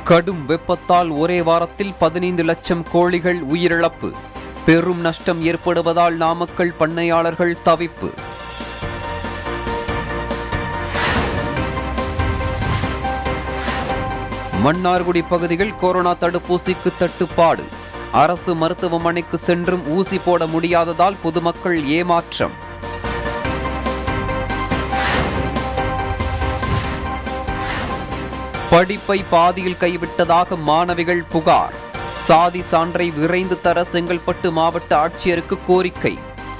கடும் வெப்பத்தால் ஒரே வாரத்தில் பதினைந்து லட்சம் கோழிகள் உயிரிழப்பு பெரும் நஷ்டம் ஏற்படுவதால் நாமக்கல் பண்ணையாளர்கள் தவிப்பு மன்னார்குடி பகுதியில் கொரோனா தடுப்பூசிக்கு தட்டுப்பாடு அரசு மருத்துவமனைக்கு சென்றும் ஊசி போட முடியாததால் பொதுமக்கள் ஏமாற்றம் படிப்பை பாதியில் கைவிட்டதாக மாணவிகள் புகார் சாதி சான்றை விரைந்து தர செங்கல்பட்டு மாவட்ட ஆட்சியருக்கு கோரிக்கை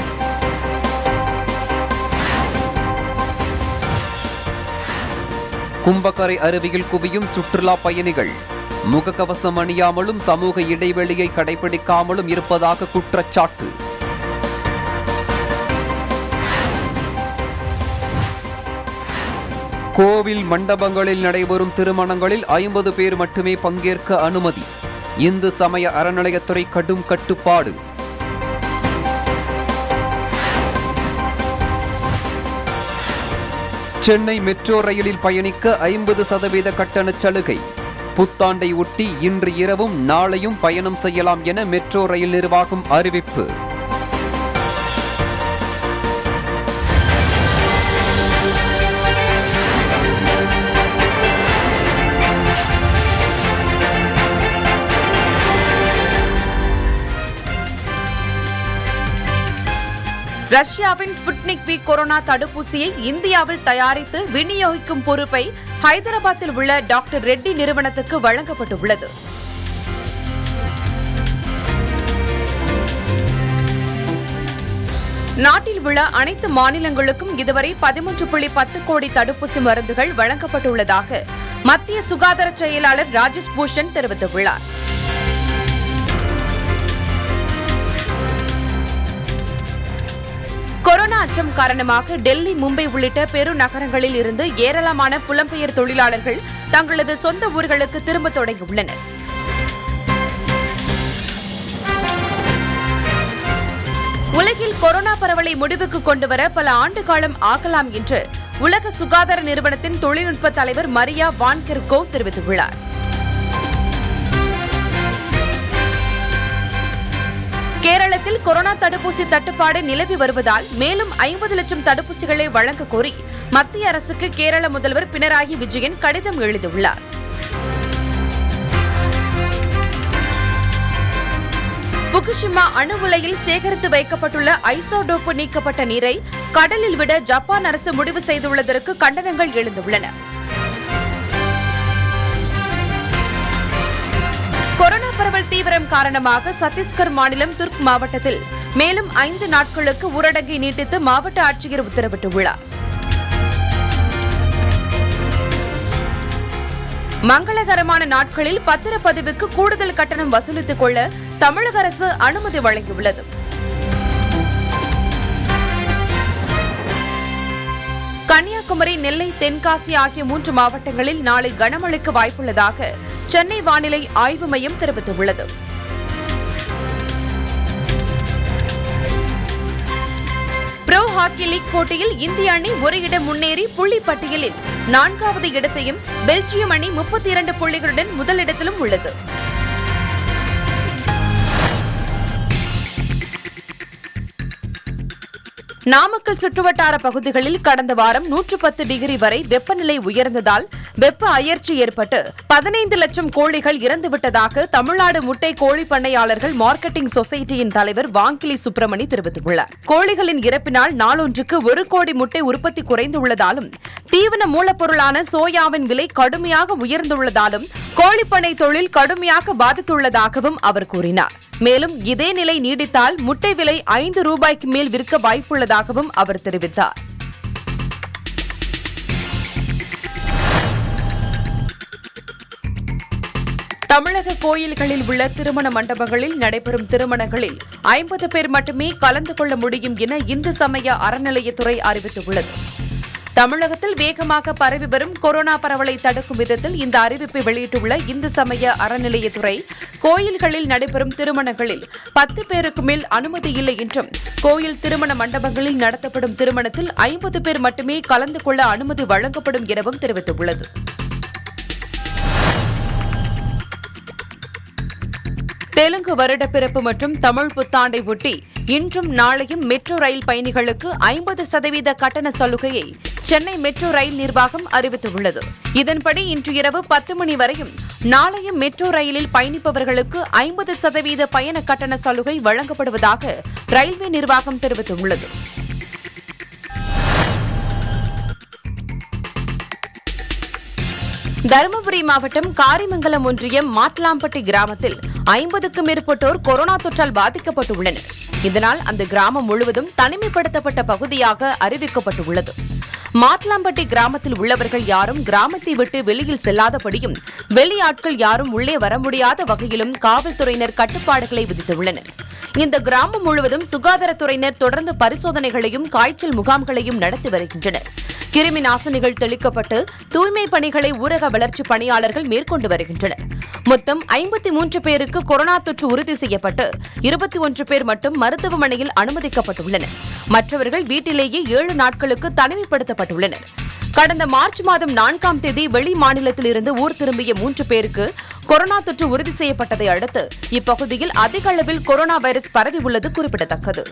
கும்பக்கரை அருவியில் குவியும் சுற்றுலா பயணிகள் முகக்கவசம் அணியாமலும் சமூக இடைவெளியை கடைபிடிக்காமலும் இருப்பதாக குற்றச்சாட்டு கோவில் மண்டபங்களில் நடைபெறும் திருமணங்களில் ஐம்பது பேர் மட்டுமே பங்கேற்க அனுமதி இந்து சமய அறநிலையத்துறை கடும் கட்டுப்பாடு சென்னை மெட்ரோ ரயிலில் பயணிக்க ஐம்பது சதவீத கட்டணச் சலுகை புத்தாண்டை ஒட்டி இன்று இரவும் நாளையும் பயணம் செய்யலாம் என மெட்ரோ ரயில் நிர்வாகம் அறிவிப்பு ரஷ்யாவின் ஸ்புட்னிக் வி கொரோனா தடுப்பூசியை இந்தியாவில் தயாரித்து விநியோகிக்கும் பொறுப்பை ஹைதராபாத்தில் உள்ள டாக்டர் ரெட்டி நிறுவனத்துக்கு வழங்கப்பட்டுள்ளது நாட்டில் உள்ள அனைத்து மாநிலங்களுக்கும் இதுவரை பதிமூன்று புள்ளி பத்து கோடி தடுப்பூசி மருந்துகள் வழங்கப்பட்டுள்ளதாக மத்திய சுகாதார செயலாளர் ராஜேஷ் பூஷன் தெரிவித்துள்ளார் கொரோனா அச்சம் காரணமாக டெல்லி மும்பை உள்ளிட்ட பெருநகரங்களில் இருந்து ஏராளமான புலம்பெயர் தொழிலாளர்கள் தங்களது சொந்த ஊர்களுக்கு திரும்ப தொடங்கியுள்ளனர் உலகில் கொரோனா பரவலை முடிவுக்கு கொண்டுவர பல ஆண்டு காலம் ஆகலாம் என்று உலக சுகாதார நிறுவனத்தின் தொழில்நுட்ப தலைவர் மரியா வான்கெர்கோ தெரிவித்துள்ளார் கேரளத்தில் கொரோனா தடுப்பூசி தட்டுப்பாடு நிலவி வருவதால் மேலும் ஐம்பது லட்சம் தடுப்பூசிகளை வழங்க கோரி மத்திய அரசுக்கு கேரள முதல்வர் பினராயி விஜயன் கடிதம் எழுதியுள்ளார் புகுஷிமா அணு உலையில் சேகரித்து வைக்கப்பட்டுள்ள ஐசோடோப்பு நீக்கப்பட்ட நீரை கடலில் விட ஜப்பான் அரசு முடிவு செய்துள்ளதற்கு கண்டனங்கள் எழுந்துள்ளன கொரோனா பரவல் தீவிரம் காரணமாக சத்தீஸ்கர் மாநிலம் துர்க் மாவட்டத்தில் மேலும் ஐந்து நாட்களுக்கு ஊரடங்கை நீட்டித்து மாவட்ட ஆட்சியர் உத்தரவிட்டுள்ளார் மங்களகரமான நாட்களில் பத்திரப்பதிவுக்கு கூடுதல் கட்டணம் வசூலித்துக் கொள்ள தமிழக அரசு அனுமதி வழங்கியுள்ளது கன்னியாகுமரி நெல்லை தென்காசி ஆகிய மூன்று மாவட்டங்களில் நாளை கனமழைக்கு வாய்ப்புள்ளதாக சென்னை வானிலை ஆய்வு மையம் தெரிவித்துள்ளது ப்ரோ ஹாக்கி லீக் போட்டியில் இந்திய அணி ஒரு இடம் முன்னேறி புள்ளி பட்டியலில் நான்காவது இடத்தையும் பெல்ஜியம் அணி முப்பத்தி இரண்டு புள்ளிகளுடன் முதலிடத்திலும் உள்ளது நாமக்கல் சுற்றுவட்டார பகுதிகளில் கடந்த வாரம் நூற்று பத்து டிகிரி வரை வெப்பநிலை உயர்ந்ததால் வெப்ப அயற்சி ஏற்பட்டு பதினைந்து லட்சம் கோழிகள் இறந்துவிட்டதாக தமிழ்நாடு முட்டை கோழி பண்ணையாளர்கள் மார்க்கெட்டிங் சொசைட்டியின் தலைவர் வாங்கிலி சுப்பிரமணி தெரிவித்துள்ளார் கோழிகளின் இறப்பினால் நாளொன்றுக்கு ஒரு கோடி முட்டை உற்பத்தி குறைந்துள்ளதாலும் தீவன மூலப்பொருளான சோயாவின் விலை கடுமையாக உயர்ந்துள்ளதாலும் கோழிப்பண்ணை தொழில் கடுமையாக பாதித்துள்ளதாகவும் அவர் கூறினார் மேலும் இதே நிலை நீடித்தால் முட்டை விலை ஐந்து ரூபாய்க்கு மேல் விற்க வாய்ப்புள்ளதாகவும் அவர் தெரிவித்தார் தமிழக கோயில்களில் உள்ள திருமண மண்டபங்களில் நடைபெறும் திருமணங்களில் ஐம்பது பேர் மட்டுமே கலந்து கொள்ள முடியும் என இந்து சமய அறநிலையத்துறை அறிவித்துள்ளது தமிழகத்தில் வேகமாக பரவி வரும் கொரோனா பரவலை தடுக்கும் விதத்தில் இந்த அறிவிப்பை வெளியிட்டுள்ள இந்து சமய அறநிலையத்துறை கோயில்களில் நடைபெறும் திருமணங்களில் பத்து பேருக்கு மேல் அனுமதி இல்லை என்றும் கோயில் திருமண மண்டபங்களில் நடத்தப்படும் திருமணத்தில் ஐம்பது பேர் மட்டுமே கலந்து கொள்ள அனுமதி வழங்கப்படும் எனவும் தெரிவித்துள்ளது தெலுங்கு வருடப்பிறப்பு மற்றும் தமிழ் புத்தாண்டை ஒட்டி இன்றும் நாளையும் மெட்ரோ ரயில் பயணிகளுக்கு ஐம்பது சதவீத கட்டண சலுகையை சென்னை மெட்ரோ ரயில் நிர்வாகம் அறிவித்துள்ளது இதன்படி இன்று இரவு பத்து மணி வரையும் நாளையும் மெட்ரோ ரயிலில் பயணிப்பவர்களுக்கு ஐம்பது சதவீத பயண கட்டண சலுகை வழங்கப்படுவதாக ரயில்வே நிர்வாகம் தெரிவித்துள்ளது தருமபுரி மாவட்டம் காரிமங்கலம் ஒன்றியம் மாட்லாம்பட்டி கிராமத்தில் ஐம்பதுக்கும் மேற்பட்டோர் கொரோனா தொற்றால் பாதிக்கப்பட்டுள்ளனர் இதனால் அந்த கிராமம் முழுவதும் தனிமைப்படுத்தப்பட்ட பகுதியாக அறிவிக்கப்பட்டுள்ளது மாட்லாம்பட்டி கிராமத்தில் உள்ளவர்கள் யாரும் கிராமத்தை விட்டு வெளியில் செல்லாதபடியும் வெளியாட்கள் யாரும் உள்ளே வர முடியாத வகையிலும் காவல்துறையினர் கட்டுப்பாடுகளை விதித்துள்ளனர் இந்த கிராமம் முழுவதும் சுகாதாரத்துறையினர் தொடர்ந்து பரிசோதனைகளையும் காய்ச்சல் முகாம்களையும் நடத்தி வருகின்றனர் கிருமி நாசினிகள் தெளிக்கப்பட்டு தூய்மை பணிகளை ஊரக வளர்ச்சி பணியாளர்கள் மேற்கொண்டு வருகின்றனர் மொத்தம் ஐம்பத்தி மூன்று பேருக்கு கொரோனா தொற்று உறுதி செய்யப்பட்டு இருபத்தி ஒன்று பேர் மட்டும் மருத்துவமனையில் அனுமதிக்கப்பட்டுள்ளனர் மற்றவர்கள் வீட்டிலேயே ஏழு நாட்களுக்கு தனிமைப்படுத்தப்பட்டுள்ளனர் கடந்த மார்ச் மாதம் நான்காம் தேதி வெளி மாநிலத்திலிருந்து ஊர் திரும்பிய மூன்று பேருக்கு கொரோனா தொற்று உறுதி செய்யப்பட்டதை அடுத்து இப்பகுதியில் அதிக அளவில் கொரோனா வைரஸ் பரவி உள்ளது குறிப்பிடத்தக்கது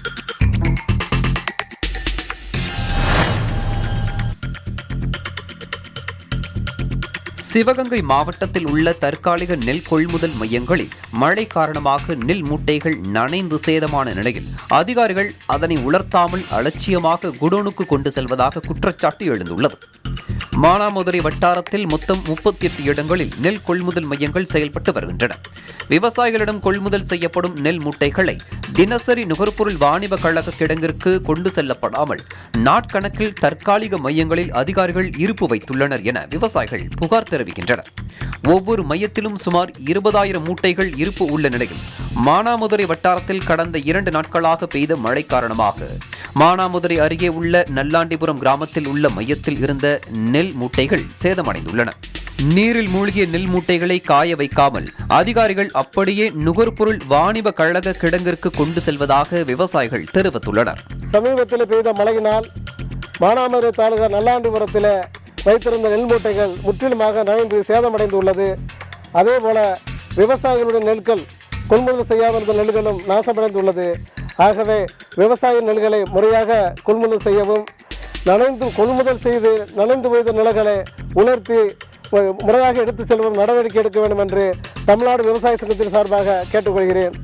சிவகங்கை மாவட்டத்தில் உள்ள தற்காலிக நெல் கொள்முதல் மையங்களில் மழை காரணமாக நெல் மூட்டைகள் நனைந்து சேதமான நிலையில் அதிகாரிகள் அதனை உலர்த்தாமல் அலட்சியமாக குடோனுக்கு கொண்டு செல்வதாக குற்றச்சாட்டு எழுந்துள்ளது மானாமதுரை வட்டாரத்தில் மொத்தம் முப்பத்தி எட்டு இடங்களில் நெல் கொள்முதல் மையங்கள் செயல்பட்டு வருகின்றன விவசாயிகளிடம் கொள்முதல் செய்யப்படும் நெல் மூட்டைகளை தினசரி நுகர்பொருள் வாணிப கழக கிடங்கிற்கு கொண்டு செல்லப்படாமல் நாட்கணக்கில் தற்காலிக மையங்களில் அதிகாரிகள் இருப்பு வைத்துள்ளனர் என விவசாயிகள் புகார் தெரிவிக்கின்றனர் ஒவ்வொரு மையத்திலும் சுமார் இருபதாயிரம் மூட்டைகள் இருப்பு உள்ள நிலையில் மானாமதுரை வட்டாரத்தில் கடந்த இரண்டு நாட்களாக பெய்த மழை காரணமாக மானாமதுரை அருகே உள்ள நல்லாண்டிபுரம் கிராமத்தில் உள்ள மையத்தில் இருந்த நெல் மூட்டைகள் சேதமடைந்துள்ளன நீரில் மூழ்கிய நெல் மூட்டைகளை காய வைக்காமல் அதிகாரிகள் அப்படியே நுகர்பொருள் வாணிப கழக கிடங்கிற்கு கொண்டு செல்வதாக விவசாயிகள் தெரிவித்துள்ளனர் சமீபத்தில் பெய்த மழையினால் மானாமதுரை தாலுகா நல்லாண்டிபுரத்தில் வைத்திருந்த நெல் மூட்டைகள் முற்றிலுமாக நனைந்து சேதமடைந்துள்ளது அதேபோல விவசாயிகளுடைய நெல்கள் கொள்முதல் செய்யாமல் இருந்த நெல்களும் நாசமடைந்துள்ளது ஆகவே விவசாய நெல்களை முறையாக கொள்முதல் செய்யவும் நனைந்து கொள்முதல் செய்து நனைந்து போய்த நிலங்களை உலர்த்தி மு- முறையாக எடுத்துச் செல்லவும் நடவடிக்கை எடுக்க வேண்டும் என்று தமிழ்நாடு விவசாய சங்கத்தின் சார்பாக கேட்டுக்கொள்கிறேன்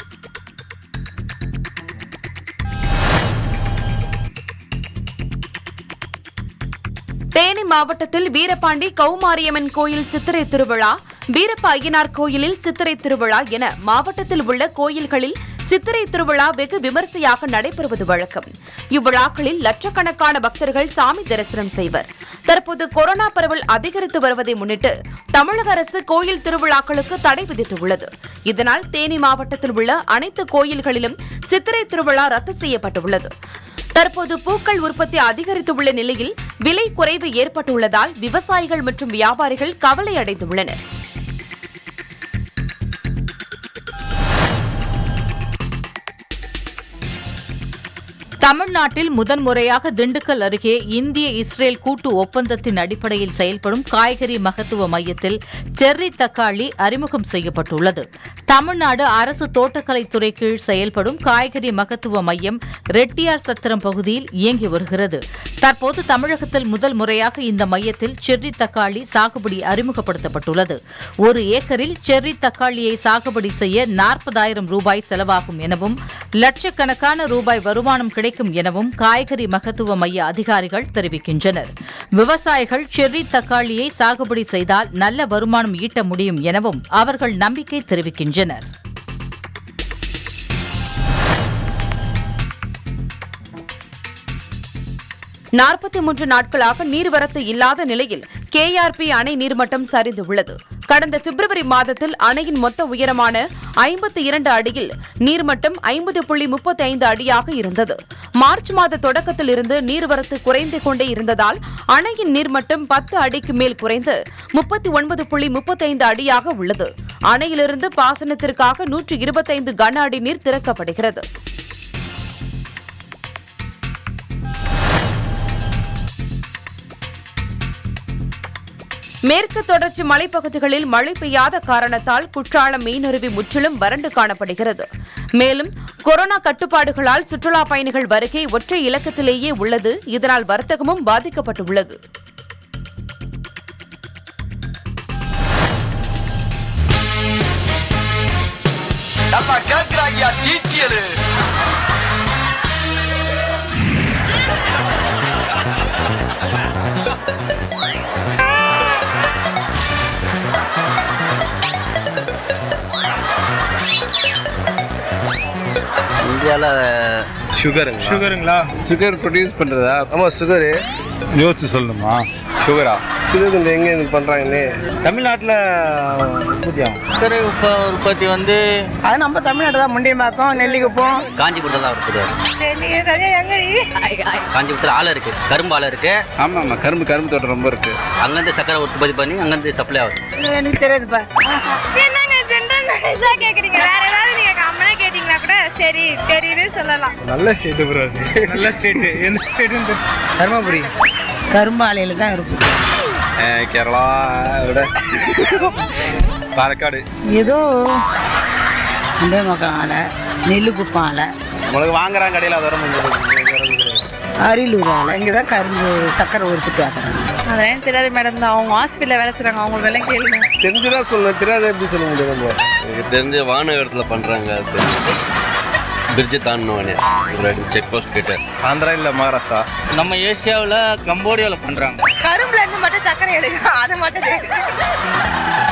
தேனி மாவட்டத்தில் வீரபாண்டி கௌமாரியம்மன் கோயில் சித்திரை திருவிழா வீரப்ப ஐயனார் கோயிலில் சித்திரை திருவிழா என மாவட்டத்தில் உள்ள கோயில்களில் சித்திரை திருவிழா வெகு விமரிசையாக நடைபெறுவது வழக்கம் இவ்விழாக்களில் லட்சக்கணக்கான பக்தர்கள் சாமி தரிசனம் செய்வர் தற்போது கொரோனா பரவல் அதிகரித்து வருவதை முன்னிட்டு தமிழக அரசு கோயில் திருவிழாக்களுக்கு தடை விதித்துள்ளது இதனால் தேனி மாவட்டத்தில் உள்ள அனைத்து கோயில்களிலும் சித்திரை திருவிழா ரத்து செய்யப்பட்டுள்ளது தற்போது பூக்கள் உற்பத்தி அதிகரித்துள்ள நிலையில் விலை குறைவு ஏற்பட்டுள்ளதால் விவசாயிகள் மற்றும் வியாபாரிகள் கவலை அடைந்துள்ளனர் தமிழ்நாட்டில் முதன்முறையாக திண்டுக்கல் அருகே இந்திய இஸ்ரேல் கூட்டு ஒப்பந்தத்தின் அடிப்படையில் செயல்படும் காய்கறி மகத்துவ மையத்தில் செர்ரி தக்காளி அறிமுகம் செய்யப்பட்டுள்ளது தமிழ்நாடு அரசு தோட்டக்கலைத்துறை கீழ் செயல்படும் காய்கறி மகத்துவ மையம் ரெட்டியார் சத்திரம் பகுதியில் இயங்கி வருகிறது தற்போது தமிழகத்தில் முதல் முறையாக இந்த மையத்தில் செர்ரி தக்காளி சாகுபடி அறிமுகப்படுத்தப்பட்டுள்ளது ஒரு ஏக்கரில் செர்ரி தக்காளியை சாகுபடி செய்ய நாற்பதாயிரம் ரூபாய் செலவாகும் எனவும் லட்சக்கணக்கான ரூபாய் வருமானம் கிடைக்கும் எனவும் காய்கறி மகத்துவ மைய அதிகாரிகள் தெரிவிக்கின்றனர் விவசாயிகள் செர்ரி தக்காளியை சாகுபடி செய்தால் நல்ல வருமானம் ஈட்ட முடியும் எனவும் அவர்கள் நம்பிக்கை தெரிவிக்கின்றனர் நாற்பத்தி மூன்று நாட்களாக நீர்வரத்து இல்லாத நிலையில் கேஆர்பி அணை நீர்மட்டம் சரிந்துள்ளது கடந்த பிப்ரவரி மாதத்தில் அணையின் மொத்த உயரமான ஐம்பத்தி இரண்டு அடியில் நீர்மட்டம் ஐம்பது புள்ளி முப்பத்தி ஐந்து அடியாக இருந்தது மார்ச் மாத தொடக்கத்தில் இருந்து நீர்வரத்து குறைந்து கொண்டே இருந்ததால் அணையின் நீர்மட்டம் பத்து அடிக்கு மேல் குறைந்து முப்பத்தி ஒன்பது புள்ளி முப்பத்தைந்து அடியாக உள்ளது அணையிலிருந்து பாசனத்திற்காக நூற்று இருபத்தைந்து கன அடி நீர் திறக்கப்படுகிறது மேற்கு தொடர்ச்சி மலைப்பகுதிகளில் மழை பெய்யாத காரணத்தால் குற்றாலம் மீனருவி முற்றிலும் வறண்டு காணப்படுகிறது மேலும் கொரோனா கட்டுப்பாடுகளால் சுற்றுலா பயணிகள் வருகை ஒற்றை இலக்கத்திலேயே உள்ளது இதனால் வர்த்தகமும் பாதிக்கப்பட்டுள்ளது நல்லா கேக்குறாங்க டீட்டியலு இந்தியாவில் சுகருங்க சுகருங்களா சுகர் ப்ரொடியூஸ் பண்ணுறதா ஆமாம் சுகரு யோசிச்சு சொல்லணுமா சுகரா சுகர் இந்த எங்கே பண்ணுறாங்கன்னு தமிழ்நாட்டில் பூஜ்ஜியம் சர்க்கரை உப்ப உற்பத்தி வந்து அது நம்ம தமிழ்நாடு தான் முண்டியம்பாக்கம் நெல்லிக்குப்பம் காஞ்சிபுரத்தில் தான் இருக்குது காஞ்சிபுரத்தில் ஆலை இருக்கு கரும்பு ஆலை இருக்கு ஆமாம் ஆமாம் கரும்பு கரும்பு தோட்டம் ரொம்ப இருக்குது அங்கேருந்து சர்க்கரை உற்பத்தி பண்ணி அங்கேருந்து சப்ளை ஆகுது எனக்கு தெரியாதுப்பா என்னங்க ஜென்ரல் நாலேஜா கேக்குறீங்க வேற ஏதாவது நீங்க கம்மனா கேட்டீங்கன்னா கூட சரி தெரியுது சொல்லலாம் நல்ல ஸ்டேட்டு ப்ரோ அது நல்ல ஸ்டேட்டு எந்த ஸ்டேட்டு தருமபுரி கரும்பாலையில் தான் இருக்கும் கேரளா விட பாலக்காடு ஏதோ முண்டியம்பாக்கம் ஆலை நெல்லிக்குப்பம் ஆலை நம்மளுக்கு வாங்குறாங்க கடையில் அது வர முடியாது அரியலூர் ஆலை இங்கே தான் கரும்பு சக்கரை உற்பத்தி ஆக்குறாங்க அதான் தெரியாது மேடம் தான் அவங்க ஹாஸ்பிட்டல்ல வேலை செய்றாங்க அவங்க வேலை கேளுங்க தெரிஞ்சுதான் சொல்லணும் தெரியாத எப்படி சொல்ல முடியும் நம்ம எனக்கு தெரிஞ்ச வானகரத்தில் பண்ணுறாங்க பிரிட்ஜு தாண்டினோடனே செக் போஸ்ட் கிட்ட ஆந்திரா இல்லை மகாராஷ்டிரா நம்ம ஏசியாவில் கம்போடியாவில் பண்ணுறாங்க கரும்புல இருந்து மட்டும் சக்கரை எடுக்கும் அது மட்டும் தெரியும்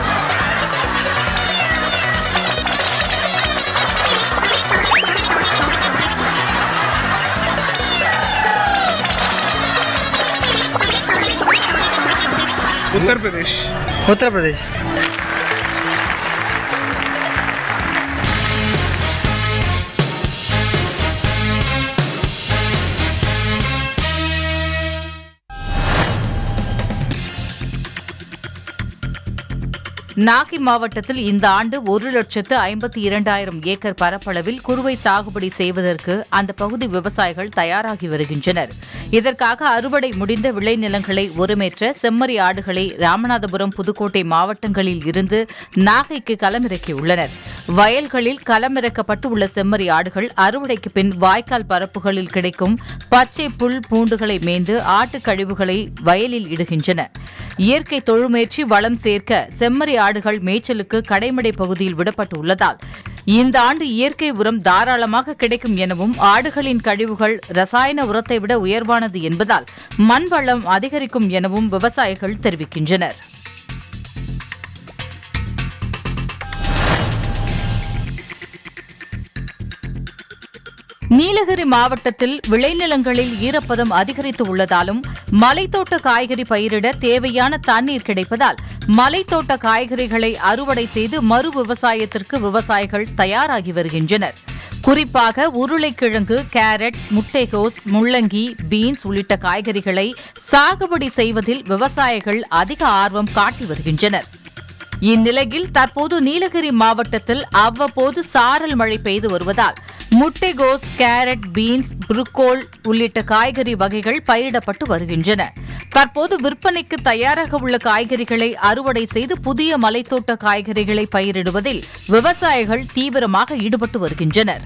உத்தரப்பிரதேஷ் உத்தரப்பிரதேஷ் நாகை மாவட்டத்தில் இந்த ஆண்டு ஒரு லட்சத்து ஐம்பத்தி இரண்டாயிரம் ஏக்கர் பரப்பளவில் குறுவை சாகுபடி செய்வதற்கு அந்த பகுதி விவசாயிகள் தயாராகி வருகின்றனர் இதற்காக அறுவடை முடிந்த விளைநிலங்களை ஒருமேற்ற செம்மறி ஆடுகளை ராமநாதபுரம் புதுக்கோட்டை மாவட்டங்களில் இருந்து நாகைக்கு களமிறக்கியுள்ளனர் வயல்களில் களமிறக்கப்பட்டு உள்ள செம்மறி ஆடுகள் அறுவடைக்கு பின் வாய்க்கால் பரப்புகளில் கிடைக்கும் பச்சை புல் பூண்டுகளை மேய்ந்து ஆட்டுக் கழிவுகளை வயலில் இடுகின்றன இயற்கை தொழுமுயற்சி வளம் சேர்க்க செம்மறி ஆடுகள் மேய்ச்சலுக்கு கடைமடை பகுதியில் விடப்பட்டுள்ளதால் இந்த ஆண்டு இயற்கை உரம் தாராளமாக கிடைக்கும் எனவும் ஆடுகளின் கழிவுகள் ரசாயன உரத்தை விட உயர்வானது என்பதால் மண் வளம் அதிகரிக்கும் எனவும் விவசாயிகள் தெரிவிக்கின்றனர் நீலகிரி மாவட்டத்தில் விளைநிலங்களில் ஈரப்பதம் அதிகரித்து உள்ளதாலும் மலைத்தோட்ட காய்கறி பயிரிட தேவையான தண்ணீர் கிடைப்பதால் மலைத்தோட்ட காய்கறிகளை அறுவடை செய்து மறு விவசாயத்திற்கு விவசாயிகள் தயாராகி வருகின்றனர் குறிப்பாக உருளைக்கிழங்கு கேரட் முட்டைகோஸ் முள்ளங்கி பீன்ஸ் உள்ளிட்ட காய்கறிகளை சாகுபடி செய்வதில் விவசாயிகள் அதிக ஆர்வம் காட்டி வருகின்றனர் இந்நிலையில் தற்போது நீலகிரி மாவட்டத்தில் அவ்வப்போது சாரல் மழை பெய்து வருவதால் முட்டைகோஸ் கேரட் பீன்ஸ் புருக்கோல் உள்ளிட்ட காய்கறி வகைகள் பயிரிடப்பட்டு வருகின்றன தற்போது விற்பனைக்கு தயாராக உள்ள காய்கறிகளை அறுவடை செய்து புதிய மலைத்தோட்ட காய்கறிகளை பயிரிடுவதில் விவசாயிகள் தீவிரமாக ஈடுபட்டு வருகின்றனர்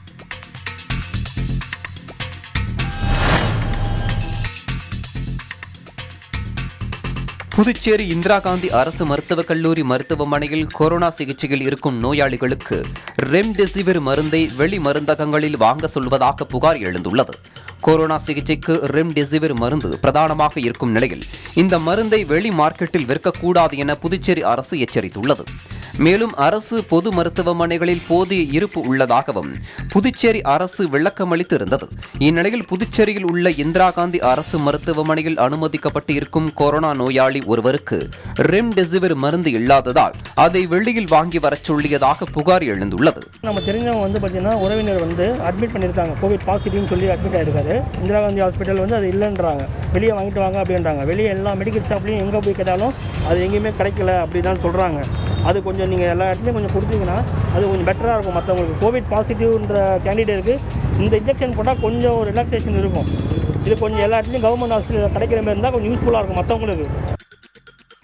புதுச்சேரி இந்திரா காந்தி அரசு மருத்துவக் கல்லூரி மருத்துவமனையில் கொரோனா சிகிச்சையில் இருக்கும் நோயாளிகளுக்கு ரெம்டெசிவிர் மருந்தை வெளி மருந்தகங்களில் வாங்க சொல்வதாக புகார் எழுந்துள்ளது கொரோனா சிகிச்சைக்கு ரெம்டெசிவிர் மருந்து பிரதானமாக இருக்கும் நிலையில் இந்த மருந்தை வெளி மார்க்கெட்டில் விற்கக்கூடாது என புதுச்சேரி அரசு எச்சரித்துள்ளது மேலும் அரசு பொது மருத்துவமனைகளில் போதிய இருப்பு உள்ளதாகவும் புதுச்சேரி அரசு விளக்கமளித்து இருந்தது இந்நிலையில் புதுச்சேரியில் உள்ள இந்திரா காந்தி அரசு மருத்துவமனையில் அனுமதிக்கப்பட்டு இருக்கும் கொரோனா நோயாளி ஒருவருக்கு ரெம்டெசிவிர் மருந்து இல்லாததால் அதை வெளியில் வாங்கி வரச் சொல்லியதாக புகார் எழுந்துள்ளது நம்ம தெரிஞ்சவங்க வந்து பார்த்தீங்கன்னா உறவினர் வந்து அட்மிட் பண்ணியிருக்காங்க கோவிட் பாசிட்டிவ்னு சொல்லி அட்மிட் ஆயிருக்காரு இந்திரா காந்தி ஹாஸ்பிட்டல் வந்து அது இல்லைன்றாங்க வெளியே வாங்கிட்டு வாங்க அப்படின்றாங்க வெளியே எல்லா மெடிக்கல் ஷாப்லையும் எங்கே போய் கேட்டாலும் அது எங்கேயுமே கிடைக்கல அப்படி தான் சொல்கிறாங்க அது கொஞ்சம் நீங்கள் எல்லா இடத்துலையும் கொஞ்சம் கொடுத்தீங்கன்னா அது கொஞ்சம் பெட்டராக இருக்கும் மற்றவங்களுக்கு கோவிட் பாசிட்டிவ்ன்ற கேண்டிடேட்டுக்கு இந்த இன்ஜெக்ஷன் போட்டால் கொஞ்சம் ரிலாக்ஸேஷன் இருக்கும் இது கொஞ்சம் எல்லா இடத்துலையும் கவர்மெண்ட் ஹாஸ்பிட்டலில் கிடைக்கிற மாதிரி இருந்தால் கொஞ்சம் யூஸ்ஃபுல்லாக இருக்கும் மற்றவங்களுக்கு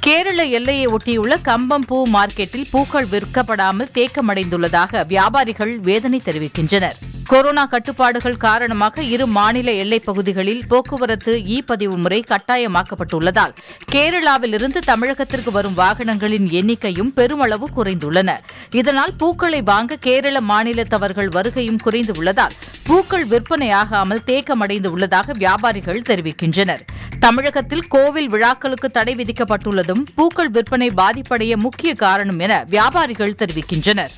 கேரள எல்லையை ஒட்டியுள்ள கம்பம்பூ மார்க்கெட்டில் பூக்கள் விற்கப்படாமல் தேக்கமடைந்துள்ளதாக வியாபாரிகள் வேதனை தெரிவிக்கின்றனர் கொரோனா கட்டுப்பாடுகள் காரணமாக இரு மாநில எல்லைப் பகுதிகளில் போக்குவரத்து இ பதிவு முறை கட்டாயமாக்கப்பட்டுள்ளதால் கேரளாவிலிருந்து தமிழகத்திற்கு வரும் வாகனங்களின் எண்ணிக்கையும் பெருமளவு குறைந்துள்ளன இதனால் பூக்களை வாங்க கேரள மாநிலத்தவர்கள் வருகையும் குறைந்துள்ளதால் பூக்கள் விற்பனையாகாமல் தேக்கமடைந்து உள்ளதாக வியாபாரிகள் தெரிவிக்கின்றனர் தமிழகத்தில் கோவில் விழாக்களுக்கு தடை விதிக்கப்பட்டுள்ளதும் பூக்கள் விற்பனை பாதிப்படைய முக்கிய காரணம் என வியாபாரிகள் தெரிவிக்கின்றனர்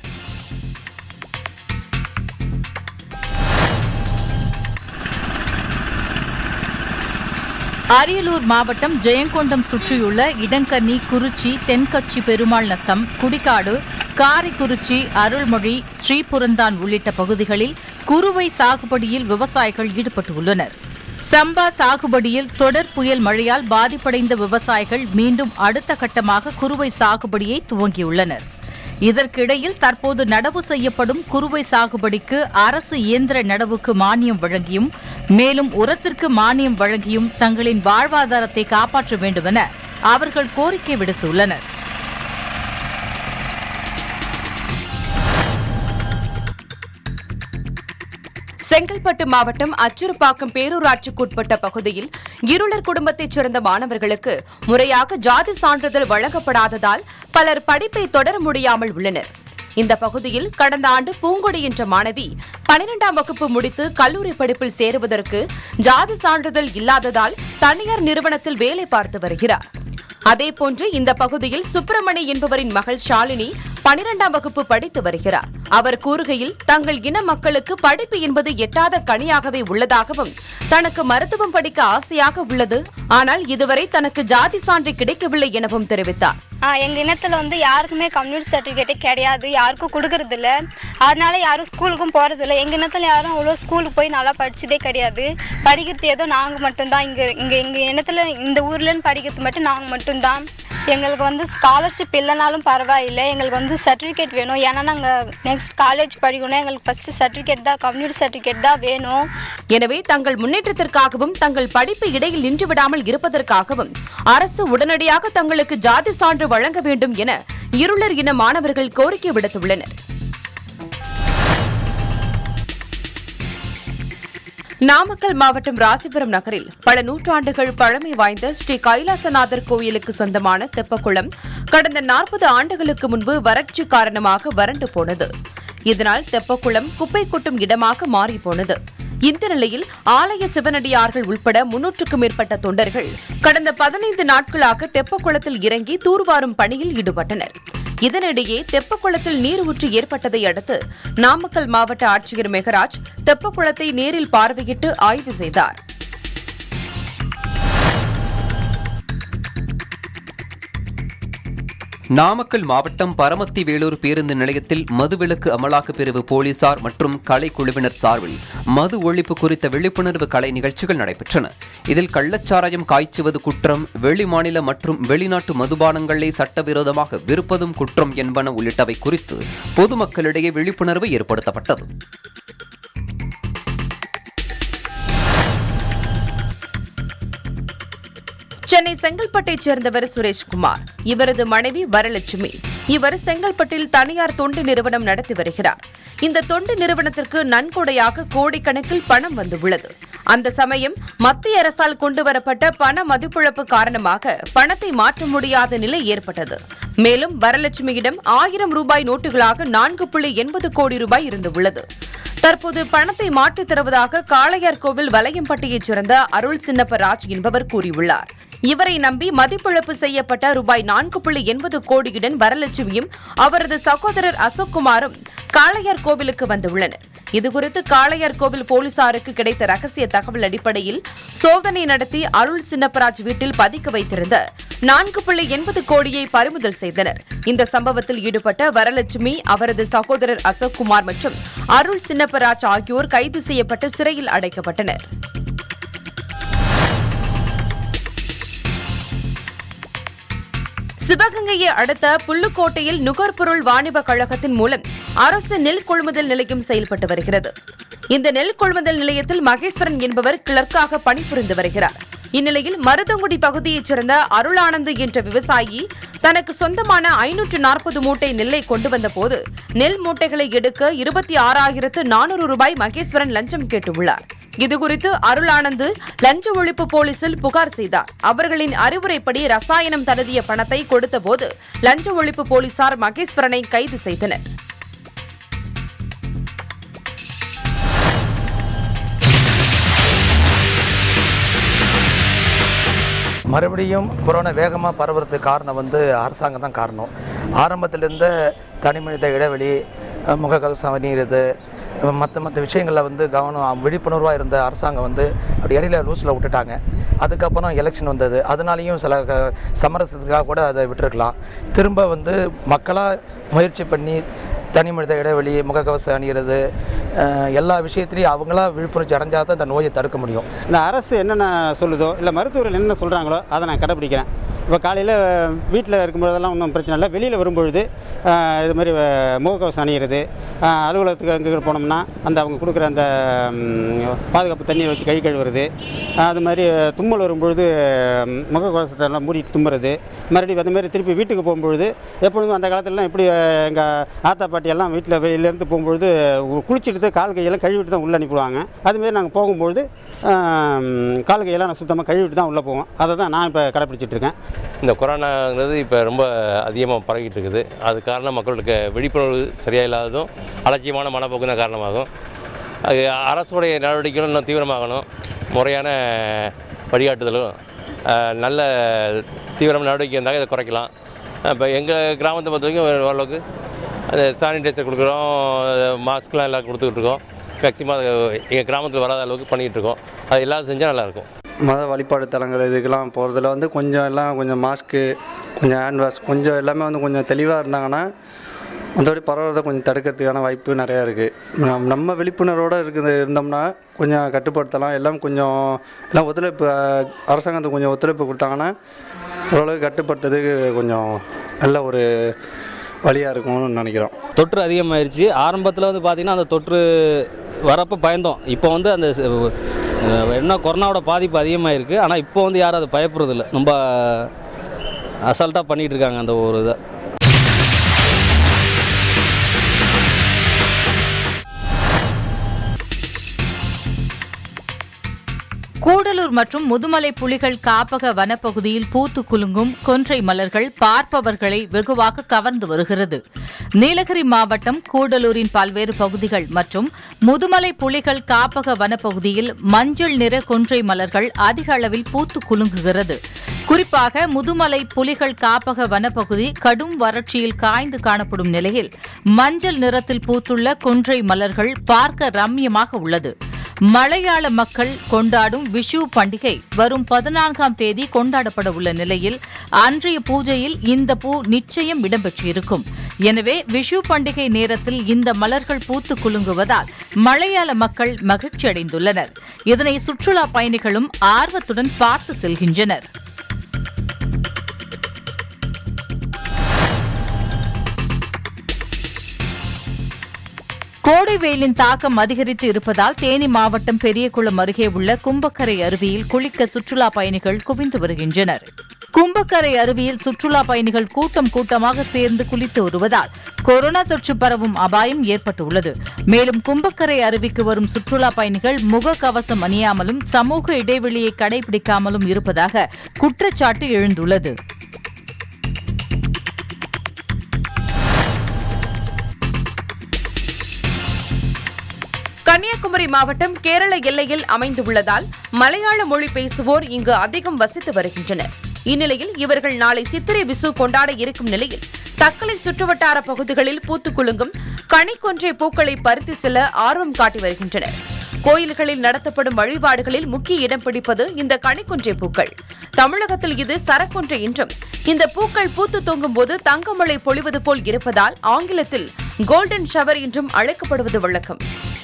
அரியலூர் மாவட்டம் ஜெயங்கொண்டம் சுற்றியுள்ள இடங்கன்னி குறிச்சி தென்கட்சி பெருமாள் நத்தம் குடிக்காடு காரைக்குறிச்சி அருள்மொழி ஸ்ரீபுரந்தான் உள்ளிட்ட பகுதிகளில் குறுவை சாகுபடியில் விவசாயிகள் ஈடுபட்டுள்ளனர் சம்பா சாகுபடியில் தொடர் புயல் மழையால் பாதிப்படைந்த விவசாயிகள் மீண்டும் அடுத்த கட்டமாக குறுவை சாகுபடியை துவங்கியுள்ளனர் இதற்கிடையில் தற்போது நடவு செய்யப்படும் குறுவை சாகுபடிக்கு அரசு இயந்திர நடவுக்கு மானியம் வழங்கியும் மேலும் உரத்திற்கு மானியம் வழங்கியும் தங்களின் வாழ்வாதாரத்தை காப்பாற்ற வேண்டுமென அவர்கள் கோரிக்கை விடுத்துள்ளனர் செங்கல்பட்டு மாவட்டம் அச்சுறுப்பாக்கம் பேரூராட்சிக்குட்பட்ட பகுதியில் இருளர் குடும்பத்தைச் சேர்ந்த மாணவர்களுக்கு முறையாக ஜாதி சான்றிதழ் வழங்கப்படாததால் பலர் படிப்பை தொடர முடியாமல் உள்ளனர் இந்த பகுதியில் கடந்த ஆண்டு பூங்கொடி என்ற மாணவி பனிரெண்டாம் வகுப்பு முடித்து கல்லூரி படிப்பில் சேருவதற்கு ஜாதி சான்றிதழ் இல்லாததால் தனியார் நிறுவனத்தில் வேலை பார்த்து வருகிறார் அதேபோன்று இந்த பகுதியில் சுப்பிரமணி என்பவரின் மகள் ஷாலினி பனிரெண்டாம் வகுப்பு படித்து வருகிறார் அவர் கூறுகையில் தங்கள் இன மக்களுக்கு படிப்பு என்பது எட்டாத கனியாகவே உள்ளதாகவும் தனக்கு மருத்துவம் படிக்க ஆசையாக உள்ளது ஆனால் இதுவரை தனக்கு ஜாதி சான்று கிடைக்கவில்லை எனவும் தெரிவித்தார் ஆ, எங்க இனத்துல வந்து யாருக்குமே கம்யூனிட்டி சர்டிஃபிகேட்டே கிடையாது யாருக்கும் கொடுக்கறது இல்ல அதனால யாரும் ஸ்கூலுக்கும் போறது இல்ல எங்க இனத்துல யாரும் அவ்வளோ ஸ்கூலுக்கு போய் நல்லா படிச்சதே கிடையாது படிக்கிறது ஏதோ நாங்க மட்டும்தான் இங்க இங்க எங்க இனத்துல இந்த ஊர்லன்னு படிக்கிறது மட்டும் நாங்க மட்டும்தான் எங்களுக்கு வந்து ஸ்காலர்ஷிப் இல்லைனாலும் பரவாயில்லை எங்களுக்கு வந்து சர்டிஃபிகேட் வேணும் ஏன்னா நாங்கள் நெக்ஸ்ட் காலேஜ் படிக்கணும் எங்களுக்கு ஃபஸ்ட்டு சர்டிஃபிகேட் தான் கம்யூனிட்டி சர்டிஃபிகேட் தான் வேணும் எனவே தங்கள் முன்னேற்றத்திற்காகவும் தங்கள் படிப்பு இடையில் நின்றுவிடாமல் இருப்பதற்காகவும் அரசு உடனடியாக தங்களுக்கு ஜாதி சான்று வழங்க வேண்டும் என இருளர் இன மாணவர்கள் கோரிக்கை விடுத்துள்ளனர் நாமக்கல் மாவட்டம் ராசிபுரம் நகரில் பல நூற்றாண்டுகள் பழமை வாய்ந்த ஸ்ரீ கைலாசநாதர் கோயிலுக்கு சொந்தமான தெப்பக்குளம் கடந்த நாற்பது ஆண்டுகளுக்கு முன்பு வறட்சி காரணமாக வறண்டு போனது இதனால் தெப்பக்குளம் குப்பை கொட்டும் இடமாக மாறிப்போனது இந்த நிலையில் ஆலய சிவனடியார்கள் உட்பட முன்னூற்றுக்கும் மேற்பட்ட தொண்டர்கள் கடந்த பதினைந்து நாட்களாக தெப்பக்குளத்தில் இறங்கி தூர்வாரும் பணியில் ஈடுபட்டனர் இதனிடையே தெப்பக்குளத்தில் நீர் ஊற்று ஏற்பட்டதை அடுத்து நாமக்கல் மாவட்ட ஆட்சியர் மெகராஜ் தெப்பக்குளத்தை நேரில் பார்வையிட்டு ஆய்வு செய்தார் நாமக்கல் மாவட்டம் பரமத்தி வேலூர் பேருந்து நிலையத்தில் மதுவிலக்கு அமலாக்க பிரிவு போலீசார் மற்றும் கலைக்குழுவினர் சார்பில் மது ஒழிப்பு குறித்த விழிப்புணர்வு கலை நிகழ்ச்சிகள் நடைபெற்றன இதில் கள்ளச்சாராயம் காய்ச்சுவது குற்றம் வெளிமாநில மற்றும் வெளிநாட்டு மதுபானங்களை சட்டவிரோதமாக விற்பதும் குற்றம் என்பன உள்ளிட்டவை குறித்து பொதுமக்களிடையே விழிப்புணர்வு ஏற்படுத்தப்பட்டது சென்னை செங்கல்பட்டைச் சேர்ந்தவர் சுரேஷ்குமார் இவரது மனைவி வரலட்சுமி இவர் செங்கல்பட்டில் தனியார் தொண்டு நிறுவனம் நடத்தி வருகிறார் இந்த தொண்டு நிறுவனத்திற்கு நன்கொடையாக கோடிக்கணக்கில் பணம் வந்துள்ளது அந்த சமயம் மத்திய அரசால் கொண்டுவரப்பட்ட பண மதிப்பிழப்பு காரணமாக பணத்தை மாற்ற முடியாத நிலை ஏற்பட்டது மேலும் வரலட்சுமியிடம் ஆயிரம் ரூபாய் நோட்டுகளாக நான்கு புள்ளி எண்பது கோடி ரூபாய் இருந்துள்ளது தற்போது பணத்தை மாற்றித் தருவதாக காளையார் கோவில் வலையம்பட்டியைச் சேர்ந்த அருள் சின்னப்ப ராஜ் என்பவர் கூறியுள்ளார் இவரை நம்பி மதிப்பிழப்பு செய்யப்பட்ட ரூபாய் நான்கு புள்ளி எண்பது கோடியுடன் வரலட்சுமியும் அவரது சகோதரர் அசோக்குமாரும் காளையார் கோவிலுக்கு வந்துள்ளனர் இதுகுறித்து காளையார் கோவில் போலீசாருக்கு கிடைத்த ரகசிய தகவல் அடிப்படையில் சோதனை நடத்தி அருள் சின்னப்பராஜ் வீட்டில் பதுக்க வைத்திருந்த நான்கு புள்ளி எண்பது கோடியை பறிமுதல் செய்தனர் இந்த சம்பவத்தில் ஈடுபட்ட வரலட்சுமி அவரது சகோதரர் அசோக்குமார் மற்றும் அருள் சின்னப்பராஜ் ஆகியோர் கைது செய்யப்பட்டு சிறையில் அடைக்கப்பட்டனர் சிவகங்கையை அடுத்த புல்லுக்கோட்டையில் நுகர்பொருள் வாணிப கழகத்தின் மூலம் அரசு நெல் கொள்முதல் நிலையம் செயல்பட்டு வருகிறது இந்த நெல் கொள்முதல் நிலையத்தில் மகேஸ்வரன் என்பவர் கிளர்க்காக பணிபுரிந்து வருகிறார் இந்நிலையில் மருதங்குடி பகுதியைச் சேர்ந்த அருளானந்து என்ற விவசாயி தனக்கு சொந்தமான ஐநூற்று நாற்பது மூட்டை நெல்லை கொண்டு வந்தபோது நெல் மூட்டைகளை எடுக்க இருபத்தி ஆறாயிரத்து நானூறு ரூபாய் மகேஸ்வரன் லஞ்சம் கேட்டுள்ளார் இதுகுறித்து அருளானந்து லஞ்ச ஒழிப்பு போலீசில் புகார் செய்தார் அவர்களின் அறிவுரைப்படி ரசாயனம் தழுவிய பணத்தை கொடுத்தபோது லஞ்ச ஒழிப்பு போலீசார் மகேஸ்வரனை கைது செய்தனர் மறுபடியும் கொரோனா வேகமாக பரவுறதுக்கு காரணம் வந்து அரசாங்கம் தான் காரணம் ஆரம்பத்திலேருந்து தனி மனித இடைவெளி அஹ், முகக்கவசம் அணியிறது மற்ற மற்ற விஷயங்களில் வந்து கவனம் விழிப்புணர்வாக இருந்த அரசாங்கம் வந்து அப்படி இடையில லூஸில் விட்டுட்டாங்க அதுக்கப்புறம் எலெக்ஷன் வந்தது அதனாலேயும் சில க- சமரசத்துக்காக கூட அதை விட்டுருக்கலாம் திரும்ப வந்து மக்களாக முயற்சி பண்ணி தனி மனித இடைவெளி முகக்கவசம் அணிகிறது அஹ், எல்லா விஷயத்துலையும் அவங்களா விழிப்புணர்ச்சி அடைஞ்சால் தான் இந்த நோயை தடுக்க முடியும் இந்த அரசு என்னென்ன சொல்லுதோ இல்லை மருத்துவர்கள் என்னென்ன சொல்கிறாங்களோ அதை நான் கடைப்பிடிக்கிறேன் இப்போ காலையில் வீட்டில் இருக்கும்போதெல்லாம் ஒன்றும் பிரச்சனை இல்லை வெளியில் வரும்பொழுது ஆஹ், இது மாதிரி அஹ், முகக்கவசம் அணிகிறது ஆஹ், அலுவலகத்துக்கு அங்கே போனோம்னா அந்த அவங்க கொடுக்குற அந்த ம், பாதுகாப்பு தண்ணீர் வச்சு கை கழுவுறது ஆஹ், அது மாதிரி தும்மல் வரும்பொழுது ம், முகக்கவசத்தை எல்லாம் மூடி தும்புறது மறுபடியும் அந்த மாதிரி திருப்பி வீட்டுக்கு போகும்பொழுது எப்பொழுதும் அந்த காலத்துலலாம் எப்படி எங்கள் ஆத்தா பாட்டி எல்லாம் வீட்டில் வெளியிலேருந்து போகும்பொழுது குளிச்சுட்டு கால் கையெல்லாம் கழுவிட்டு தான் உள்ளே அனுப்பிடுவாங்க அதுமாரி நாங்கள் போகும்பொழுது ஆம், கால் கையெல்லாம் நான் சுத்தமாக கழுவிட்டு தான் உள்ளே போவோம் அதை தான் நான் இப்போ கடைப்பிடிச்சிட்டு இருக்கேன் இந்த கொரோனாங்கிறது இப்போ ரொம்ப அதிகமாக பரவிட்டு இருக்குது அது காரணம் மக்களுக்கு விழிப்புணர்வு சரியாக இல்லாததும் அலட்சியமான மனப்போக்கு தான் காரணமாகும் அது அரசுடைய நடவடிக்கைகளும் இன்னும் தீவிரமாகணும் முறையான வழிகாட்டுதலும் அஹ், நல்ல தீவிரமான நடவடிக்கை இருந்தால் இதை குறைக்கலாம் இப்போ எங்கள் கிராமத்தை பொறுத்த வரைக்கும் ஓரளவுக்கு அது சானிடைசர் கொடுக்குறோம் மாஸ்க்லாம் எல்லாம் கொடுத்துக்கிட்டு இருக்கோம் மேக்ஸிமம் அது எங்கள் கிராமத்தில் வராத அளவுக்கு பண்ணிகிட்டு இருக்கோம் அது எல்லாரும் செஞ்சால் நல்லாயிருக்கும் மத வழிபாடு தலங்கள் இதுக்கெல்லாம் போகிறதுல வந்து கொஞ்சம் எல்லாம் கொஞ்சம் மாஸ்க்கு கொஞ்சம் ஹேண்ட் வாஷ் கொஞ்சம் எல்லாமே வந்து கொஞ்சம் தெளிவாக இருந்தாங்கன்னா மற்றபடி பரவுறதை கொஞ்சம் தடுக்கிறதுக்கான வாய்ப்பு நிறையா இருக்குது நம் நம்ம விழிப்புணர்வோடு இருக்குது இருந்தோம்னா கொஞ்சம் கட்டுப்படுத்தலாம் எல்லாம் கொஞ்சம் எல்லாம் ஒத்துழைப்பு அஹ், அரசாங்கத்துக்கு கொஞ்சம் ஒத்துழைப்பு கொடுத்தாங்கன்னா ஓரளவுக்கு கட்டுப்படுத்துறதுக்கு கொஞ்சம் நல்ல ஒரு வழியாக இருக்கும்னு நினைக்கிறோம் தொற்று அதிகமாயிருச்சு ஆரம்பத்தில் வந்து பார்த்திங்கன்னா அந்த தொற்று வரப்போ பயந்தோம் இப்போ வந்து அந்த ச- அஹ் என்ன கொரோனாவோட பாதிப்பு அதிகமாயிருக்கு ஆனால் இப்போ வந்து யாரும் அதை பயப்படுறதில்ல ரொம்ப அசால்ட்டாக பண்ணிகிட்டு இருக்காங்க அந்த ஒரு இதை கூடலூர் மற்றும் முதுமலை புலிகள் காப்பக வனப்பகுதியில் பூத்து குலுங்கும் கொன்றை மலர்கள் பார்ப்பவர்களை வெகுவாக கவர்ந்து வருகிறது நீலகிரி மாவட்டம் கூடலூரின் பல்வேறு பகுதிகள் மற்றும் முதுமலை புலிகள் காப்பக வனப்பகுதியில் மஞ்சள் நிற கொன்றை மலர்கள் அதிக அளவில் பூத்து குலுங்குகிறது குறிப்பாக முதுமலை புலிகள் காப்பக வனப்பகுதி கடும் வறட்சியில் காய்ந்து காணப்படும் நிலையில் மஞ்சள் நிறத்தில் பூத்துள்ள கொன்றை மலர்கள் பார்க்க ரம்மியமாக உள்ளது மலையாள மக்கள் கொண்டாடும் விஷு பண்டிகை வரும் பதினான்காம் தேதி கொண்டாடப்பட உள்ள நிலையில் அன்றைய பூஜையில் இந்த பூ நிச்சயம் இடம்பெற்றிருக்கும் எனவே விஷு பண்டிகை நேரத்தில் இந்த மலர்கள் பூத்து குலுங்குவதால் மலையாள மக்கள் மகிழ்ச்சி அடைந்துள்ளனர் இதனை சுற்றுலா பயணிகளும் ஆர்வத்துடன் பார்த்து செல்கின்றனர் கோடை வெயிலின் தாக்கம் அதிகரித்து இருப்பதால் தேனி மாவட்டம் பெரியகுளம் அருகே உள்ள கும்பக்கரை அருவியில் குளிக்க சுற்றுலா பயணிகள் குவிந்து வருகின்றனர் கும்பக்கரை அருவியில் சுற்றுலா பயணிகள் கூட்டம் கூட்டமாக சேர்ந்து குளித்து வருவதால் கொரோனா தொற்று பரவும் அபாயம் ஏற்பட்டுள்ளது மேலும் கும்பக்கரை அருவிக்கு வரும் சுற்றுலா பயணிகள் முகக்கவசம் அணியாமலும் சமூக இடைவெளியை கடைபிடிக்காமலும் இருப்பதாக குற்றச்சாட்டு எழுந்துள்ளது கன்னியாகுமரி மாவட்டம் கேரள எல்லையில் அமைந்துள்ளதால் மலையாள மொழி பேசுவோர் இங்கு அதிகம் வசித்து வருகின்றனர் இந்நிலையில் இவர்கள் நாளை சித்திரை விசு கொண்டாட இருக்கும் நிலையில் தக்கலை சுற்றுவட்டார பகுதிகளில் பூத்துக் குலுங்கும் கனிக்கொன்றை பூக்களை பறித்து செல்ல ஆர்வம் காட்டி வருகின்றனர் கோயில்களில் நடத்தப்படும் வழிபாடுகளில் முக்கிய இடம் பிடிப்பது இந்த கனிக்கொன்றை பூக்கள் தமிழகத்தில் இது சரக்கொன்றை என்றும் இந்த பூக்கள் பூத்து தொங்கும் போது தங்கமழை பொழிவது போல் இருப்பதால் ஆங்கிலத்தில் கோல்டன் ஷவர் என்றும் அழைக்கப்படுவது வழக்கம்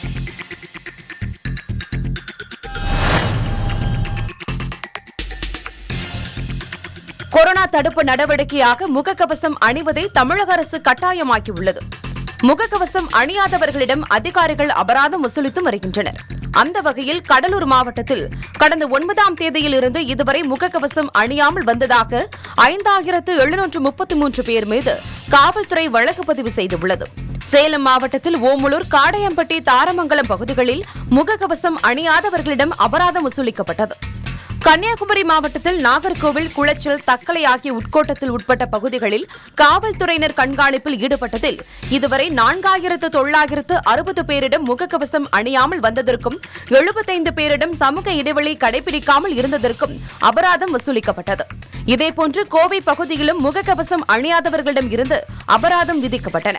கொரோனா தடுப்பு நடவடிக்கையாக முகக்கவசம் அணிவதை தமிழக அரசு கட்டாயமாக்கியுள்ளது முகக்கவசம் அணியாதவர்களிடம் அதிகாரிகள் அபராதம் வசூலித்து வருகின்றனர் அந்த வகையில் கடலூர் மாவட்டத்தில் கடந்த ஒன்பதாம் தேதியில் இருந்து இதுவரை முகக்கவசம் அணியாமல் வந்ததாக ஐந்தாயிரத்து எழுநூற்று முப்பத்தி மூன்று பேர் மீது காவல்துறை வழக்கு பதிவு செய்துள்ளது சேலம் மாவட்டத்தில் ஓமலூர் காடையம்பட்டி தாரமங்கலம் பகுதிகளில் முகக்கவசம் அணியாதவர்களிடம் அபராதம் வசூலிக்கப்பட்டது கன்னியாகுமரி மாவட்டத்தில் நாகர்கோவில் குளச்சல் தக்கலை ஆகிய உட்கோட்டத்தில் உட்பட்ட பகுதிகளில் காவல்துறையினர் கண்காணிப்பில் ஈடுபட்டதில் இதுவரை நான்காயிரத்து தொள்ளாயிரத்து அறுபது பேரிடம் முகக்கவசம் அணியாமல் வந்ததற்கும் எழுபத்தைந்து பேரிடம் சமூக இடைவெளி கடைபிடிக்காமல் இருந்ததற்கும் அபராதம் வசூலிக்கப்பட்டது இதேபோன்று கோவை பகுதியிலும் முகக்கவசம் அணியாதவர்களிடம் இருந்து அபராதம் விதிக்கப்பட்டன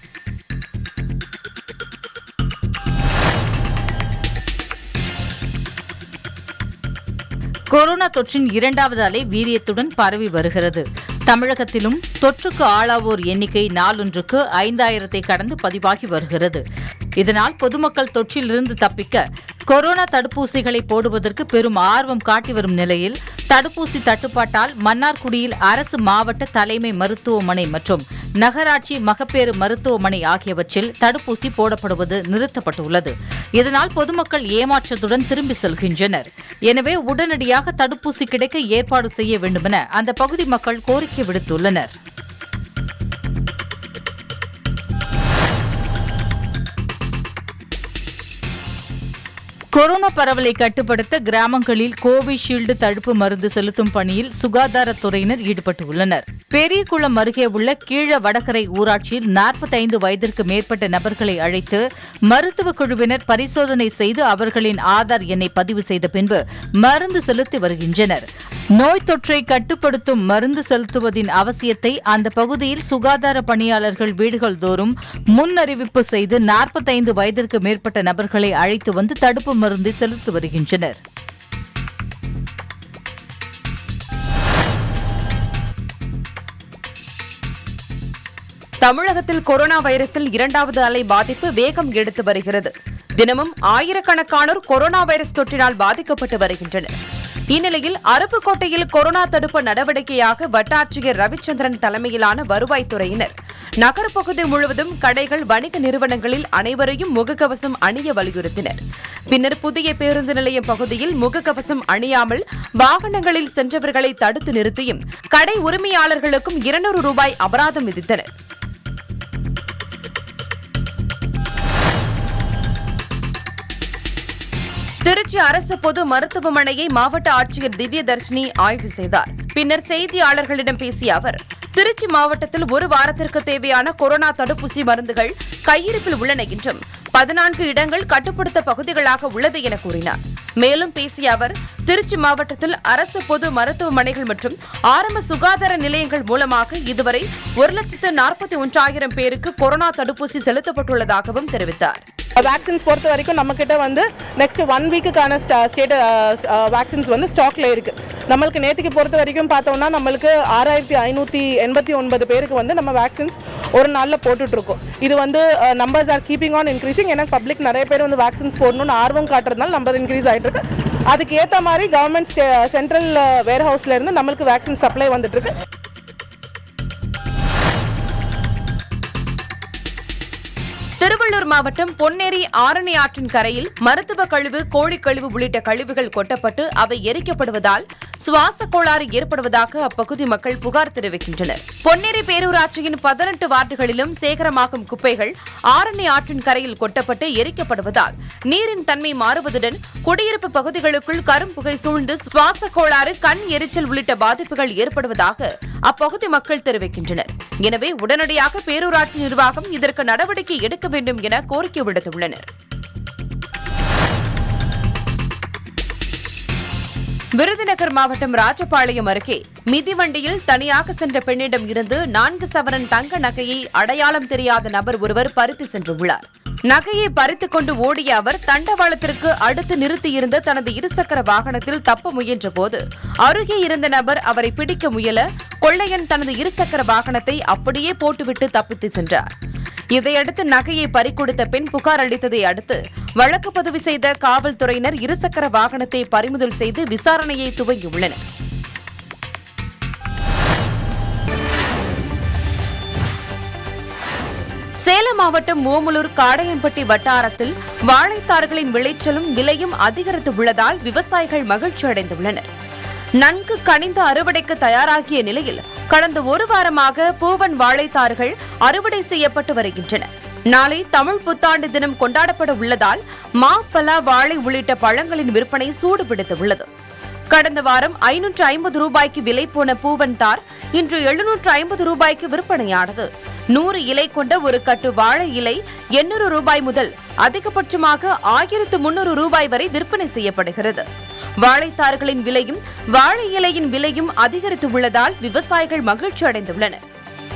கொரோனா தொற்றின் இரண்டாவது அலை வீரியத்துடன் பரவி வருகிறது தமிழகத்திலும் தொற்றுக்கு ஆளாவோர் எண்ணிக்கை நாளொன்றுக்கு ஐந்தாயிரத்தை கடந்து பதிவாகி வருகிறது இதனால் பொதுமக்கள் தொற்றிலிருந்து தப்பிக்க கொரோனா தடுப்பூசிகளை போடுவதற்கு பெரும் ஆர்வம் காட்டி வரும் நிலையில் தடுப்பூசி தட்டுப்பாட்டால் மன்னார்குடியில் அரசு மாவட்ட தலைமை மருத்துவமனை மற்றும் நகராட்சி மகப்பேறு மருத்துவமனை ஆகியவற்றில் தடுப்பூசி போடப்படுவது நிறுத்தப்பட்டுள்ளது இதனால் பொதுமக்கள் ஏமாற்றத்துடன் திரும்பி செல்கின்றனர் எனவே உடனடியாக தடுப்பூசி கிடைக்க ஏற்பாடு செய்ய வேண்டுமென அந்த பகுதி மக்கள் கோரிக்கை விடுத்துள்ளனர் கொரோனா பரவலை கட்டுப்படுத்த கிராமங்களில் கோவிஷீல்டு தடுப்பு மருந்து செலுத்தும் பணியில் சுகாதாரத்துறையினர் ஈடுபட்டுள்ளனர் பெரியகுளம் அருகே உள்ள கீழ வடகரை ஊராட்சியில் நாற்பத்தைந்து வயதிற்கு மேற்பட்ட நபர்களை அழைத்து மருத்துவ குழுவினர் பரிசோதனை செய்து அவர்களின் ஆதார் எண்ணை பதிவு செய்த பின்பு மருந்து செலுத்தி வருகின்றனர் நோய் தொற்றை கட்டுப்படுத்தும் மருந்து செலுத்துவதின் அவசியத்தை அந்த பகுதியில் சுகாதார பணியாளர்கள் வீடுகள் தோறும் முன்னறிவிப்பு செய்து நாற்பத்தைந்து வயதிற்கு மேற்பட்ட நபர்களை அழைத்து வந்து தடுப்பு மருந்தை செலுத்தி வருகின்றனர் தமிழகத்தில் கொரோனா வைரஸில் இரண்டாவது அலை பாதிப்பு வேகம் எடுத்து வருகிறது தினமும் ஆயிரக்கணக்கானோர் கொரோனா வைரஸ் தொற்றினால் பாதிக்கப்பட்டு வருகின்றனர் இந்நிலையில் அருப்புக்கோட்டையில் கொரோனா தடுப்பு நடவடிக்கையாக வட்டாட்சியர் ரவிச்சந்திரன் தலைமையிலான வருவாய்த்துறையினர் நகரப்பகுதி முழுவதும் கடைகள் வணிக நிறுவனங்களில் அனைவரையும் முகக்கவசம் அணிய வலியுறுத்தினர் பின்னர் புதிய பேருந்து நிலையம் பகுதியில் முகக்கவசம் அணியாமல் வாகனங்களில் சென்றவர்களை தடுத்து நிறுத்தியும் கடை உரிமையாளர்களுக்கும் இருநூறு ரூபாய் அபராதம் விதித்தனர் திருச்சி அரசு பொது மருத்துவமனையை மாவட்ட ஆட்சியர் திவ்யதர்ஷினி ஆய்வு செய்தார் பின்னர் செய்தியாளர்களிடம் பேசிய அவர் திருச்சி மாவட்டத்தில் ஒரு வாரத்திற்கு தேவையான கொரோனா தடுப்பூசி மருந்துகள் கையிருப்பில் உள்ளன என்றும் பதினான்கு இடங்கள் கட்டுப்படுத்த பகுதிகளாக உள்ளது என கூறினார் மேலும் பேசிய அவர் திருச்சி மாவட்டத்தில் அரசு பொது மருத்துவமனைகள் மற்றும் ஆரம்ப சுகாதார நிலையங்கள் மூலமாக இதுவரை ஒரு லட்சத்து நாற்பத்தி ஒன்றாயிரம் பேருக்கு கொரோனா தடுப்பூசி செலுத்தப்பட்டுள்ளதாகவும் தெரிவித்தார் வேக்சின்ஸ் பொறுத்த வரைக்கும் நம்மக்கிட்ட வந்து நெக்ஸ்ட் ஒன் வீக்குக்கான ஸ்டேட் வேக்சின்ஸ் வந்து ஸ்டாக்ல இருக்கு நம்மளுக்கு நேற்றுக்கு பொறுத்த வரைக்கும் பார்த்தோம்னா நம்மளுக்கு ஆறாயிரத்தி ஐநூற்றி எண்பத்தி ஒன்பது பேருக்கு வந்து நம்ம வேக்சின்ஸ் ஒரு நாளில் போட்டுட்டு இருக்கோம் இது வந்து numbers are keeping on increasing ஏன்னா பப்ளிக் நிறைய பேர் வந்து வேக்சின்ஸ் போடணும்னு ஆர்வம் காட்டுறதுனால நம்பர் இன்க்ரீஸ் ஆகிட்டு இருக்கு அதுக்கு ஏற்ற மாதிரி கவர்மெண்ட் சென்ட்ரல் வேர் ஹவுஸ்ல இருந்து நம்மளுக்கு வேக்சின் சப்ளை வந்துட்டு இருக்கு திருவள்ளூர் மாவட்டம் பொன்னேரி ஆரணி ஆற்றின் கரையில் மருத்துவ கழிவு கோழி கழிவு உள்ளிட்ட கழிவுகள் கொட்டப்பட்டு அவை எரிக்கப்படுவதால் சுவாச கோளாறு ஏற்படுவதாக அப்பகுதி மக்கள் புகார் தெரிவிக்கின்றனர் பொன்னேரி பேரூராட்சியின் பதினெட்டு வார்டுகளிலும் சேகரமாகும் குப்பைகள் ஆரணி ஆற்றின் கரையில் கொட்டப்பட்டு எரிக்கப்படுவதால் நீரின் தன்மை மாறுவதுடன் குடியிருப்பு பகுதிகளுக்குள் கரும்புகை சூழ்ந்து சுவாச கோளாறு கண் எரிச்சல் உள்ளிட்ட பாதிப்புகள் ஏற்படுவதாக அப்பகுதி மக்கள் தெரிவிக்கின்றனர் எனவே உடனடியாக பேரூராட்சி நிர்வாகம் இதற்கு நடவடிக்கை எடுக்க வேண்டும் என கோரிக்கை விடுத்துள்ளனர் விருதுநகர் மாவட்டம் ராஜபாளையம் அருகே மிதிவண்டியில் தனியாக சென்ற பெண்ணிடம் இருந்து நான்கு சவரன் தங்க நகையை அடையாளம் தெரியாத நபர் ஒருவர் பறித்து சென்றுள்ளார் நகையை பறித்துக் கொண்டு ஓடிய அவர் தண்டவாளத்திற்கு அடுத்து நிறுத்தியிருந்த தனது இருசக்கர வாகனத்தில் தப்ப முயன்றபோது அருகே இருந்த நபர் அவரை பிடிக்க முயல கொள்ளையன் தனது இருசக்கர வாகனத்தை அப்படியே போட்டுவிட்டு தப்பித்து சென்றார் இதையடுத்து நகையை பறிக்கொடுத்த பெண் புகார் அளித்ததை அடுத்து வழக்கு பதிவு செய்த காவல்துறையினர் இருசக்கர வாகனத்தை பறிமுதல் செய்து விசாரணையை துவங்கியுள்ளனர் சேலம் மாவட்டம் ஓமலூர் காடையம்பட்டி வட்டாரத்தில் வாழைத்தார்களின் விளைச்சலும் விலையும் அதிகரித்து உள்ளதால் விவசாயிகள் மகிழ்ச்சி அடைந்துள்ளனர் நன்கு கனிந்து அறுவடைக்கு தயாராகிய நிலையில் கடந்த ஒரு வாரமாக பூவன் வாழைத்தார்கள் அறுவடை செய்யப்பட்டு வருகின்றன நாளை தமிழ் புத்தாண்டு தினம் கொண்டாடப்பட உள்ளதால் மா பலா வாழை உள்ளிட்ட பழங்களின் விற்பனை சூடுபிடித்து உள்ளது கடந்த வாரம் ஐநூற்று ஐம்பது ரூபாய்க்கு விலை போன பூவன் தார் இன்று எழுநூற்று ஐம்பது ரூபாய்க்கு விற்பனையானது நூறு இலை கொண்ட ஒரு கட்டு வாழை இலை எண்ணூறு ரூபாய் முதல் அதிகபட்சமாக ஆயிரத்து முன்னூறு ரூபாய் வரை விற்பனை செய்யப்படுகிறது வாழைத்தார்களின் விலையும் வாழை இலையின் விலையும் அதிகரித்து உள்ளதால் விவசாயிகள் மகிழ்ச்சி அடைந்துள்ளனர்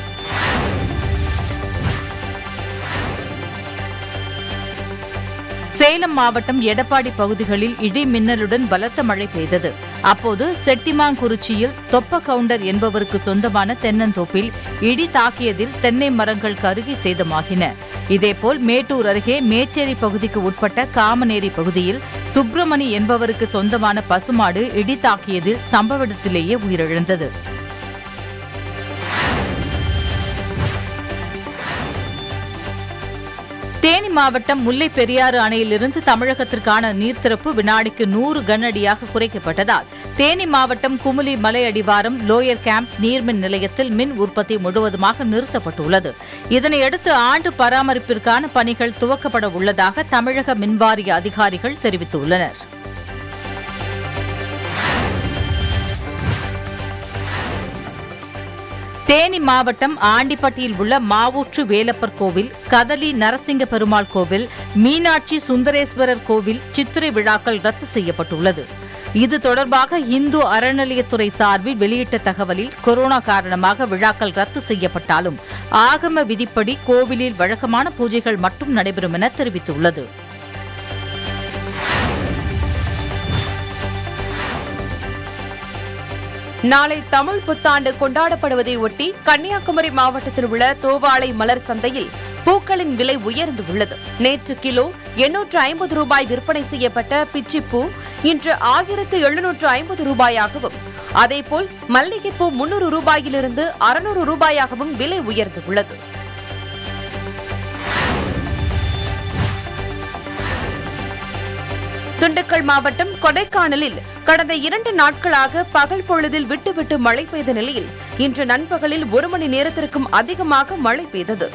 சேலம் மாவட்டம் எடப்பாடி பகுதிகளில் இடி மின்னலுடன் பலத்த மழை பெய்தது அப்போது செட்டிமாங்குறிச்சியில் தொப்ப கவுண்டர் என்பவருக்கு சொந்தமான தென்னந்தோப்பில் இடி தாக்கியதில் தென்னை மரங்கள் கருகி சேதமாகின இதேபோல் மேட்டூர் அருகே மேச்சேரி பகுதிக்கு உட்பட்ட காமநேரி பகுதியில் சுப்பிரமணி என்பவருக்கு சொந்தமான பசுமாடு இடி தாக்கியதில் சம்பவ இடத்திலேயே உயிரிழந்தது தேனி மாவட்டம் முல்லை பெரியாறு அணையிலிருந்து தமிழகத்திற்கான நீர்த்திறப்பு வினாடிக்கு நூறு கனஅடியாக குறைக்கப்பட்டதால் தேனி மாவட்டம் குமுலி மலை அடிவாரம் லோயர் கேம்ப் நீர்மின் நிலையத்தில் மின் உற்பத்தி முழுவதுமாக நிறுத்தப்பட்டுள்ளது இதனையடுத்து ஆண்டு பராமரிப்பிற்கான பணிகள் துவக்கப்பட உள்ளதாக தமிழக மின்வாரிய அதிகாரிகள் தெரிவித்துள்ளனர் தேனி மாவட்டம் ஆண்டிப்பட்டியில் உள்ள மாவூற்று வேலப்பர் கோவில் கதலி நரசிங்க பெருமாள் கோவில் மீனாட்சி சுந்தரேஸ்வரர் கோவில் சித்திரை விழாக்கள் ரத்து செய்யப்பட்டுள்ளது இது தொடர்பாக இந்து அறநிலையத்துறை சார்பில் வெளியிட்ட தகவலில் கொரோனா காரணமாக விழாக்கள் ரத்து செய்யப்பட்டாலும் ஆகம விதிப்படி கோவிலில் வழக்கமான பூஜைகள் மட்டும் நடைபெறும் என தெரிவித்துள்ளது நாளை தமிழ் புத்தாண்டு கொண்டாடப்படுவதை ஒட்டி கன்னியாகுமரி மாவட்டத்தில் உள்ள தோவாளை மலர் சந்தையில் பூக்களின் விலை உயர்ந்து உள்ளது நேற்று கிலோ எண்ணூற்று ஐம்பது ரூபாய் விற்பனை செய்யப்பட்ட பிச்சிப்பூ இன்று ஆயிரத்து எழுநூற்று ஐம்பது ரூபாயாகவும் அதேபோல் மல்லிகைப்பூ முன்னூறு ரூபாயிலிருந்து அறுநூறு ரூபாயாகவும் விலை உயர்ந்துள்ளது திண்டுக்கல் மாவட்டம் கொடைக்கானலில் கடந்த இரண்டு நாட்களாக பகல் பொழுதில் விட்டுவிட்டு மழை பெய்த நிலையில் இன்று நண்பகலில் ஒரு மணி நேரத்திற்கும் அதிகமாக மழை பெய்தது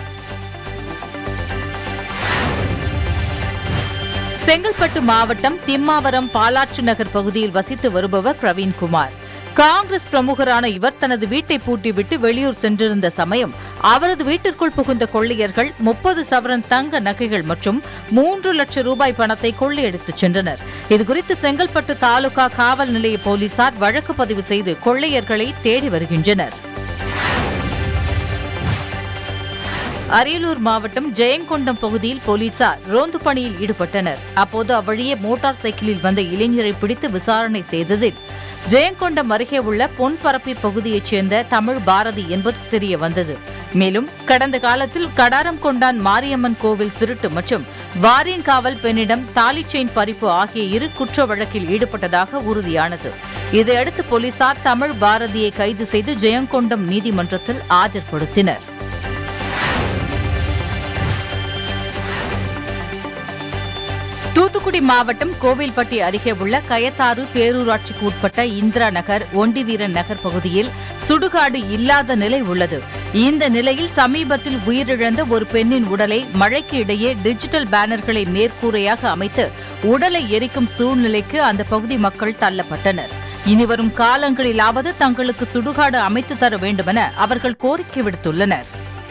செங்கல்பட்டு மாவட்டம் திம்மாவரம் பாலாற்று நகர் பகுதியில் வசித்து வருபவர் பிரவீன்குமார் காங்கிரஸ் பிரமுகரான இவர் தனது வீட்டை பூட்டிவிட்டு வெளியூர் சென்றிருந்த சமயம் அவரது வீட்டிற்குள் புகுந்த கொள்ளையர்கள் முப்பது சவரன் தங்க நகைகள் மற்றும் மூன்று லட்சம் ரூபாய் பணத்தை கொள்ளையடித்துச் சென்றனர் இதுகுறித்து செங்கல்பட்டு தாலுகா காவல் நிலைய போலீசார் வழக்கு பதிவு செய்து கொள்ளையர்களை தேடி வருகின்றனர் அரியலூர் மாவட்டம் ஜெயங்கொண்டம் பகுதியில் போலீசார் ரோந்து பணியில் ஈடுபட்டனர் அப்போது அவ்வழியே மோட்டார் சைக்கிளில் வந்த இளைஞரை பிடித்து விசாரணை செய்ததில் ஜெயங்கொண்டம் அருகே உள்ள பொன்பரப்பி பகுதியைச் சேர்ந்த தமிழ் பாரதி என்பது தெரிய வந்தது மேலும் கடந்த காலத்தில் கடாரம் கொண்டான் மாரியம்மன் கோவில் திருட்டு மற்றும் வாரியங்காவல் பெண்ணிடம் தாலி செயின் பறிப்பு ஆகிய இரு குற்ற வழக்கில் ஈடுபட்டதாக உறுதியானது இதையடுத்து போலீசார் தமிழ் பாரதியை கைது செய்து ஜெயங்கொண்டம் நீதிமன்றத்தில் ஆஜர்படுத்தினர் தூத்துக்குடி மாவட்டம் கோவில்பட்டி அருகே உள்ள கயத்தாறு பேரூராட்சிக்கு உட்பட்ட இந்திரா நகர் ஒண்டிவீரன் நகர் பகுதியில் சுடுகாடு இல்லாத நிலை உள்ளது இந்த நிலையில் சமீபத்தில் உயிரிழந்த ஒரு பெண்ணின் உடலை மழைக்கு இடையே டிஜிட்டல் பேனர்களை மேற்கூரையாக அமைத்து உடலை எரிக்கும் சூழ்நிலைக்கு அந்த பகுதி மக்கள் தள்ளப்பட்டனர் இனிவரும் காலங்களிலாவது தங்களுக்கு சுடுகாடு அமைத்து தர வேண்டுமென அவர்கள் கோரிக்கை விடுத்துள்ளனர்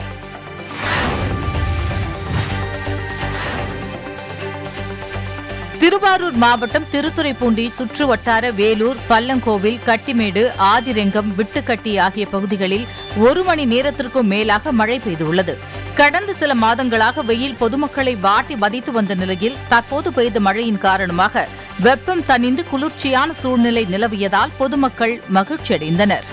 திருவாரூர் மாவட்டம் திருத்துறைப்பூண்டி சுற்றுவட்டார வேலூர் பல்லங்கோவில் கட்டிமேடு ஆதிரெங்கம் விட்டுக்கட்டி ஆகிய பகுதிகளில் ஒரு மணி நேரத்திற்கும் மேலாக மழை பெய்துள்ளது கடந்த சில மாதங்களாக வெயில் பொதுமக்களை வாட்டி வதைத்து வந்த நிலையில் தற்போது பெய்த மழையின் காரணமாக வெப்பம் தணிந்து குளிர்ச்சியான சூழ்நிலை நிலவியதால் பொதுமக்கள் மகிழ்ச்சியடைந்தனர்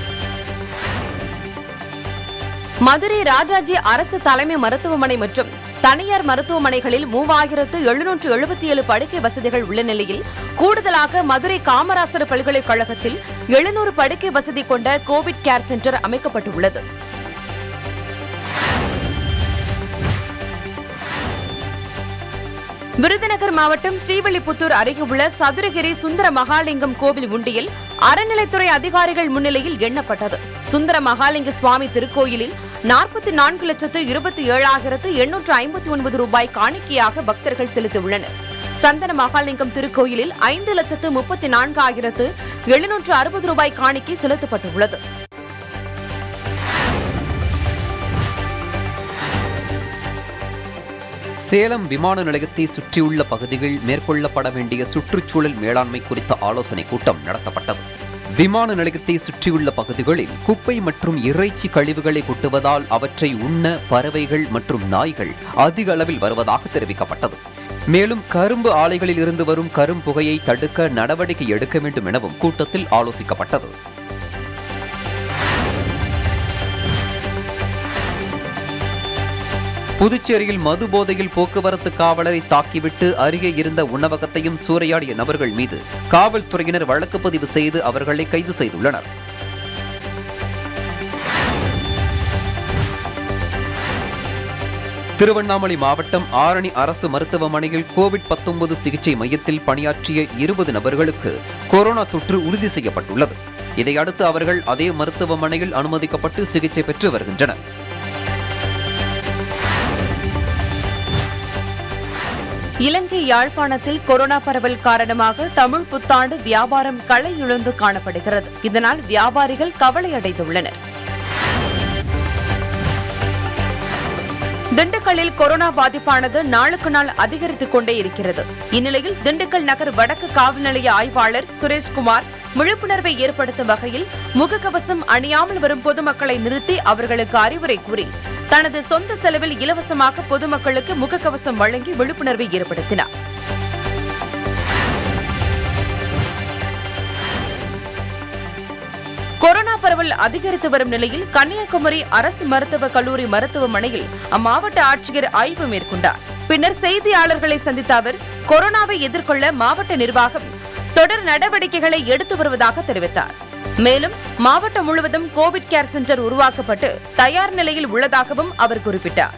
மதுரை ராஜாஜி அரசு தலைமை மருத்துவமனை மற்றும் தனியார் மருத்துவமனைகளில் மூவாயிரத்து எழுநூற்று எழுபத்தி ஏழு படுக்கை வசதிகள் உள்ள நிலையில் கூடுதலாக மதுரை காமராசர் பல்கலைக்கழகத்தில் எழுநூறு படுக்கை வசதி கொண்ட கோவிட் கேர் சென்டர் அமைக்கப்பட்டுள்ளது விருதுநகர் மாவட்டம் ஸ்ரீவில்லிபுத்தூர் அருகே உள்ள சதுரகிரி சுந்தர மகாலிங்கம் கோவில் உண்டியில் அறநிலைத்துறை அதிகாரிகள் முன்னிலையில் எண்ணப்பட்டது சுந்தர மகாலிங்க சுவாமி திருக்கோயிலில் நாற்பத்தி நான்கு லட்சத்து இருபத்தி ஏழாயிரத்து எண்ணூற்று ஐம்பத்தி ஒன்பது ரூபாய் காணிக்கையாக பக்தர்கள் செலுத்தியுள்ளனர் சந்தன மகாலிங்கம் திருக்கோயிலில் ஐந்து லட்சத்து முப்பத்தி நான்காயிரத்து எழுநூற்று அறுபது ரூபாய் காணிக்கை செலுத்தப்பட்டுள்ளது சேலம் விமான நிலையத்தை சுற்றியுள்ள பகுதிகள் மேற்கொள்ளப்பட வேண்டிய சுற்றுச்சூழல் மேலாண்மை குறித்த ஆலோசனை கூட்டம் நடத்தப்பட்டது விமான நிலையத்தை சுற்றியுள்ள பகுதிகளில் குப்பை மற்றும் இறைச்சி கழிவுகளை கொட்டுவதால் அவற்றை உண்ண பறவைகள் மற்றும் நாய்கள் அதிக அளவில் வருவதாக தெரிவிக்கப்பட்டது மேலும் கரும்பு ஆலைகளில் இருந்து வரும் கரும்புகையை தடுக்க நடவடிக்கை எடுக்க வேண்டும் எனவும் கூட்டத்தில் ஆலோசிக்கப்பட்டது புதுச்சேரியில் மது போதையில் போக்குவரத்து காவலரை தாக்கிவிட்டு அருகே இருந்த உணவகத்தையும் சூறையாடிய நபர்கள் மீது காவல்துறையினர் வழக்கு பதிவு செய்து அவர்களை கைது செய்துள்ளனர் திருவண்ணாமலை மாவட்டம் ஆரணி அரசு மருத்துவமனையில் கோவிட் 19 சிகிச்சை மையத்தில் பணியாற்றிய இருபது நபர்களுக்கு கொரோனா தொற்று உறுதி செய்யப்பட்டுள்ளது இதையடுத்து அவர்கள் அதே மருத்துவமனையில் அனுமதிக்கப்பட்டு சிகிச்சை பெற்று வருகின்றனர் இலங்கை யாழ்ப்பாணத்தில் கொரோனா பரவல் காரணமாக தமிழ் புத்தாண்டு வியாபாரம் களை இழந்து காணப்படுகிறது இதனால் வியாபாரிகள் கவலையடைந்துள்ளனர் திண்டுக்கல்லில் கொரோனா பாதிப்பானது நாளுக்கு நாள் அதிகரித்துக் கொண்டே இருக்கிறது இந்நிலையில் திண்டுக்கல் நகர் வடக்கு காவல் நிலைய ஆய்வாளர் சுரேஷ்குமார் விழிப்புணர்வை ஏற்படுத்தும் வகையில் முகக்கவசம் அணியாமல் வரும் பொதுமக்களை நிறுத்தி அவர்களுக்கு அறிவுரை கூறி தனது சொந்த செலவில் இலவசமாக பொதுமக்களுக்கு முகக்கவசம் வழங்கி விழிப்புணர்வை ஏற்படுத்தினார் கொரோனா பரவல் அதிகரித்து வரும் நிலையில் கன்னியாகுமரி அரசு மருத்துவக் கல்லூரி மருத்துவமனையில் அம்மாவட்ட ஆட்சியர் ஆய்வு மேற்கொண்டார் பின்னர் செய்தியாளர்களை சந்தித்த அவர் கொரோனாவை எதிர்கொள்ள மாவட்ட நிர்வாகம் தொடர் நடவடிக்கைகளை எடுத்து வருவதாக தெரிவித்தார் மேலும் மாவட்டம் முழுவதும் கோவிட் கேர் சென்டர் உருவாக்கப்பட்டு தயார் நிலையில் உள்ளதாகவும் அவர் குறிப்பிட்டார்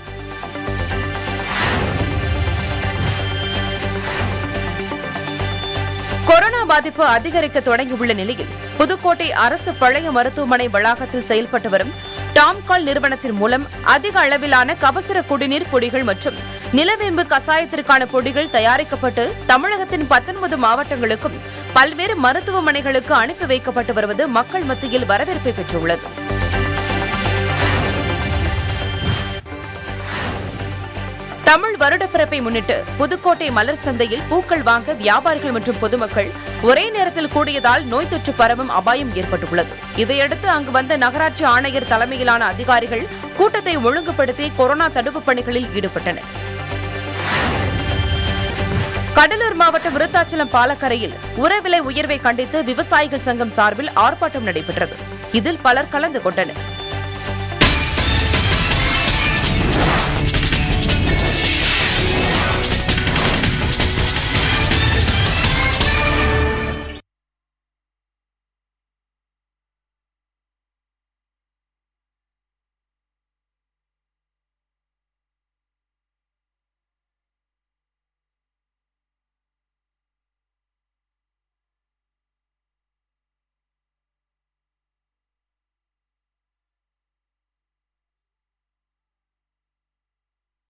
கொரோனா பாதிப்பு அதிகரிக்க தொடங்கியுள்ள நிலையில் புதுக்கோட்டை அரசு பழைய மருத்துவமனை வளாகத்தில் செயல்பட்டு வரும் டாம்கால் நிறுவனத்தின் மூலம் அதிக அளவிலான கபசுர குடிநீர் பொடிகள் மற்றும் நிலவேம்பு கசாயத்திற்கான பொடிகள் தயாரிக்கப்பட்டு தமிழகத்தின் பத்தொன்பது மாவட்டங்களுக்கும் பல்வேறு மருத்துவமனைகளுக்கு அனுப்பி வைக்கப்பட்டு வருவது மக்கள் மத்தியில் வரவேற்பை பெற்றுள்ளது தமிழ் வருடப்பிறப்பை முன்னிட்டு புதுக்கோட்டை மலர் சந்தையில் பூக்கள் வாங்க வியாபாரிகள் மற்றும் பொதுமக்கள் ஒரே நேரத்தில் கூடியதால் நோய் தொற்று பரவும் அபாயம் ஏற்பட்டுள்ளது இதையடுத்து அங்கு வந்த நகராட்சி ஆணையர் தலைமையிலான அதிகாரிகள் கூட்டத்தை ஒழுங்குபடுத்தி கொரோனா தடுப்புப் பணிகளில் ஈடுபட்டனர் கடலூர் மாவட்டம் விருத்தாச்சலம் பாலக்கரையில் உர விலை உயர்வை கண்டித்து விவசாயிகள் சங்கம் சார்பில் ஆர்ப்பாட்டம் நடைபெற்றது இதில் பலர் கலந்து கொண்டனர்